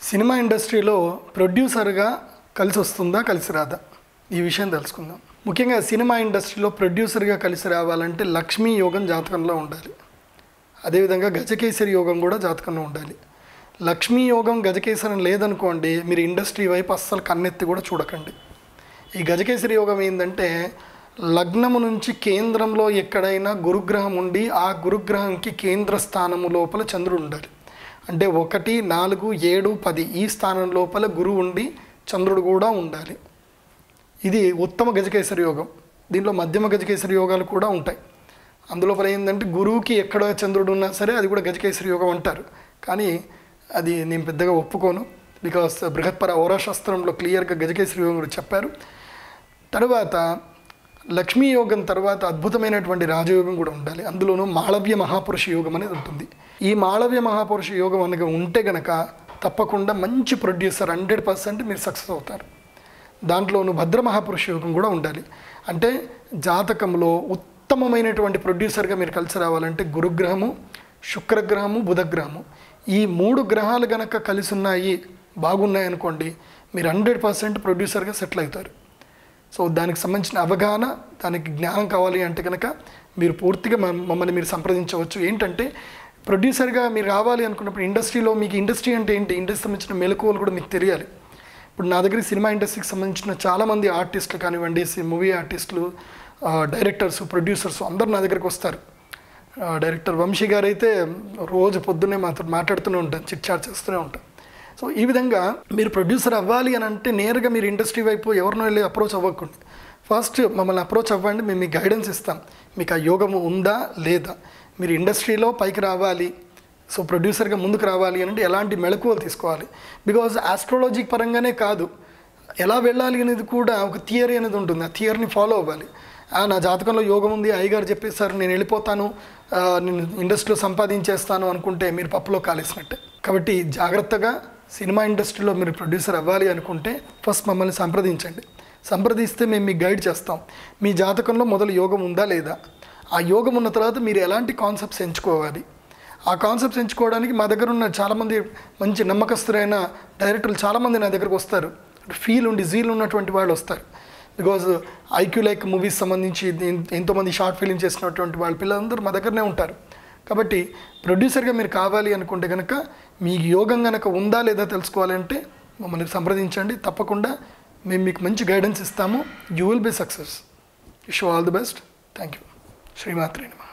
cinema ఇండస్ట్రీలో ప్రొడ్యూసర్గా కలిసి వస్తుందా కలిసి రాదా ఈ విషయం తెలుసుకుందాం ముఖ్యంగా సినిమా ఇండస్ట్రీలో ప్రొడ్యూసర్గా కలిసి రావాలంటే లక్ష్మీ యోగం జాతకంలో ఉండాలి అదేవిధంగా గజకేసరి యోగం కూడా జాతకంలో ఉండాలి లక్ష్మీ యోగం గజకేసరం లేదనుకోండి మీరు ఇండస్ట్రీ వైపు అస్సలు కన్నెత్తి కూడా చూడకండి ఈ గజకేసరి యోగం ఏంటంటే లగ్నము నుంచి కేంద్రంలో ఎక్కడైనా గురుగ్రహం ఉండి ఆ గురుగ్రహంకి కేంద్ర స్థానము లోపల చంద్రుడు ఉండాలి అంటే ఒకటి నాలుగు ఏడు పది ఈ స్థానం లోపల గురువు ఉండి చంద్రుడు కూడా ఉండాలి ఇది ఉత్తమ గజకేసరి యోగం దీంట్లో మధ్యమ గజకేసరి యోగాలు కూడా ఉంటాయి అందులో ఏంటంటే గురువుకి ఎక్కడ చంద్రుడు ఉన్నా సరే అది కూడా గజకేసరి యోగం అంటారు కానీ అది నేను పెద్దగా ఒప్పుకోను బికాస్ బృహత్పర ఓరాశాస్త్రంలో క్లియర్గా గజకేసరి యోగం గురించి చెప్పారు తర్వాత లక్ష్మీ యోగం తర్వాత అద్భుతమైనటువంటి రాజయోగం కూడా ఉండాలి అందులోనూ మాళవ్య మహాపురుష యోగం అనేది ఉంటుంది ఈ మాళవ్య మహాపురుష యోగం అనగా ఉంటే గనక తప్పకుండా మంచి ప్రొడ్యూసర్ హండ్రెడ్ పర్సెంట్ మీరు సక్సెస్ అవుతారు దాంట్లోనూ భద్ర మహాపురుష యోగం కూడా ఉండాలి అంటే జాతకంలో ఉత్తమమైనటువంటి ప్రొడ్యూసర్గా మీరు కలిసి రావాలంటే గురుగ్రహము శుక్రగ్రహము బుధగ్రహము ఈ మూడు గ్రహాలు గనక కలిసి ఉన్నాయి బాగున్నాయి అనుకోండి మీరు హండ్రెడ్ పర్సెంట్ ప్రొడ్యూసర్గా సెటిల్ అవుతారు సో దానికి సంబంధించిన అవగాహన దానికి జ్ఞానం కావాలి అంటే కనుక మీరు పూర్తిగా మమ్- మమ్మల్ని మీరు సంప్రదించవచ్చు ఏంటంటే ప్రొడ్యూసర్గా మీరు రావాలి అనుకున్నప్పుడు ఇండస్ట్రీలో మీకు ఇండస్ట్రీ అంటే ఏంటి ఇండస్ట్రీ సంబంధించిన మెలకువలు కూడా మీకు తెలియాలి ఇప్పుడు నా దగ్గర సినిమా ఇండస్ట్రీకి సంబంధించిన చాలామంది ఆర్టిస్టులు కానివ్వండి మూవీ ఆర్టిస్టులు ఆ, డైరెక్టర్స్ ప్రొడ్యూసర్స్ అందరూ నా దగ్గరికి వస్తారు ఆ, డైరెక్టర్ వంశీ గారు అయితే రోజు పొద్దున్నే మాతో మాట్లాడుతూనే ఉంటాను చిట్ చాట్ చేస్తూనే ఉంటాను సో ఈ విధంగా మీరు ప్రొడ్యూసర్ అవ్వాలి అని అంటే నేరుగా మీరు ఇండస్ట్రీ వైపు ఎవరినో వెళ్ళి అప్రోచ్ అవ్వకండి ఫస్ట్ మమ్మల్ని అప్రోచ్ అవ్వండి మేము మీకు గైడెన్స్ ఇస్తాం మీకు ఆ యోగము ఉందా లేదా మీరు ఇండస్ట్రీలో పైకి రావాలి సో ప్రొడ్యూసర్గా ముందుకు రావాలి అని అంటే ఎలాంటి మెళకువలు తీసుకోవాలి బికాజ్ ఆస్ట్రాలజీ పరంగానే కాదు ఎలా వెళ్ళాలి అనేది కూడా ఒక థియరీ అనేది ఉంటుంది ఆ థియరీని ఫాలో అవ్వాలి ఆ, నా జాతకంలో యోగం ఉంది అయ్యగారు చెప్పేసారు నేను వెళ్ళిపోతాను ఆ, నేను ఇండస్ట్రీలో సంపాదించేస్తాను అనుకుంటే మీరు పప్పులో కాలేసినట్టే కాబట్టి జాగ్రత్తగా సినిమా ఇండస్ట్రీలో మీరు ప్రొడ్యూసర్ అవ్వాలి అనుకుంటే ఫస్ట్ మమ్మల్ని సంప్రదించండి సంప్రదిస్తే మేము మీకు గైడ్ చేస్తాం మీ జాతకంలో మొదలు యోగం ఉందా లేదా ఆ యోగం ఉన్న తర్వాత మీరు ఎలాంటి కాన్సెప్ట్స్ ఎంచుకోవాలి ఆ కాన్సెప్ట్స్ ఎంచుకోవడానికి మా దగ్గర ఉన్న చాలామంది మంచి నమ్మకస్తులైన డైరెక్టర్లు చాలామంది నా దగ్గరకు వస్తారు ఫీల్ ఉండి జీల్ ఉన్నటువంటి వాళ్ళు వస్తారు బికాజ్ ఐక్యూ లైక్ మూవీస్ సంబంధించి ఎన్- ఎంతోమంది షార్ట్ ఫిలిం చేసినటువంటి వాళ్ళ పిల్లలందరూ మా దగ్గరనే ఉంటారు కాబట్టి ప్రొడ్యూసర్గా మీరు కావాలి అనుకుంటే కనుక మీ యోగం కనుక ఉందా లేదా తెలుసుకోవాలంటే మమ్మల్ని సంప్రదించండి తప్పకుండా మేము మీకు మంచి గైడెన్స్ ఇస్తాము you will be success wish all the best thank you శ్రీమాత్రి నమ